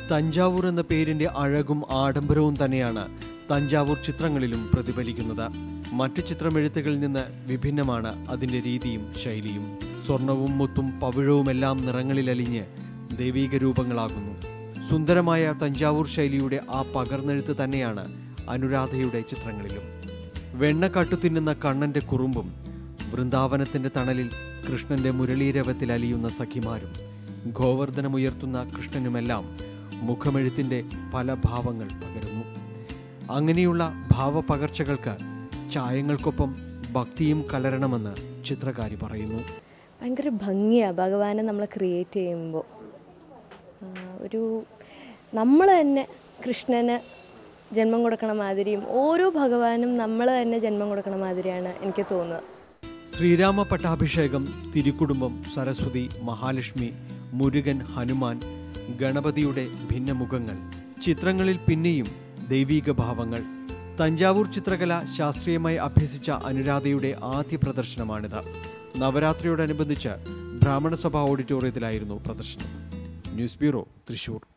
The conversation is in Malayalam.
തഞ്ചാവൂർ എന്ന പേരിന്റെ അഴകും ആഡംബരവും തന്നെയാണ് തഞ്ചാവൂർ ചിത്രങ്ങളിലും പ്രതിഫലിക്കുന്നത് മറ്റ് ചിത്രമെഴുത്തുകളിൽ നിന്ന് വിഭിന്നമാണ് അതിന്റെ രീതിയും ശൈലിയും സ്വർണവും മുത്തും പവിഴവുമെല്ലാം നിറങ്ങളിലലിഞ്ഞ് ദൈവീക രൂപങ്ങളാകുന്നു സുന്ദരമായ തഞ്ചാവൂർ ശൈലിയുടെ ആ പകർന്നെഴുത്ത് തന്നെയാണ് അനുരാധയുടെ ചിത്രങ്ങളിലും വെണ്ണ കട്ടുതിന്നുന്ന കണ്ണന്റെ കുറുമ്പും വൃന്ദാവനത്തിന്റെ തണലിൽ കൃഷ്ണന്റെ മുരളീരവത്തിൽ അലിയുന്ന സഖിമാരും ഗോവർദ്ധനമുയർത്തുന്ന കൃഷ്ണനുമെല്ലാം മുഖമെഴുത്തിന്റെ പല ഭാവങ്ങൾ പകരുന്നു അങ്ങനെയുള്ള ഭാവപകർച്ചകൾക്ക് ചായങ്ങൾക്കൊപ്പം ഭക്തിയും കലരണമെന്ന് ചിത്രകാരി പറയുന്നു ഭയങ്കര ഭംഗിയാണ് ഭഗവാനെ നമ്മൾ ക്രിയേറ്റ് ചെയ്യുമ്പോൾ ഒരു നമ്മൾ തന്നെ കൃഷ്ണന് ജന്മം കൊടുക്കണ മാതിരിയും ഓരോ ഭഗവാനും നമ്മൾ തന്നെ ജന്മം കൊടുക്കണ മാതിരിയാണ് എനിക്ക് തോന്നുന്നത് ശ്രീരാമ പട്ടാഭിഷേകം തിരുക്കുടുംബം സരസ്വതി മഹാലക്ഷ്മി മുരുകൻ ഹനുമാൻ ഗണപതിയുടെ ഭിന്നമുഖങ്ങൾ ചിത്രങ്ങളിൽ പിന്നെയും ദൈവീക ഭാവങ്ങൾ തഞ്ചാവൂർ ചിത്രകല ശാസ്ത്രീയമായി അഭ്യസിച്ച അനുരാധയുടെ ആദ്യ പ്രദർശനമാണിത് നവരാത്രിയോടനുബന്ധിച്ച് ബ്രാഹ്മണസഭ ഓഡിറ്റോറിയത്തിലായിരുന്നു പ്രദർശനം ന്യൂസ് ബ്യൂറോ തൃശൂർ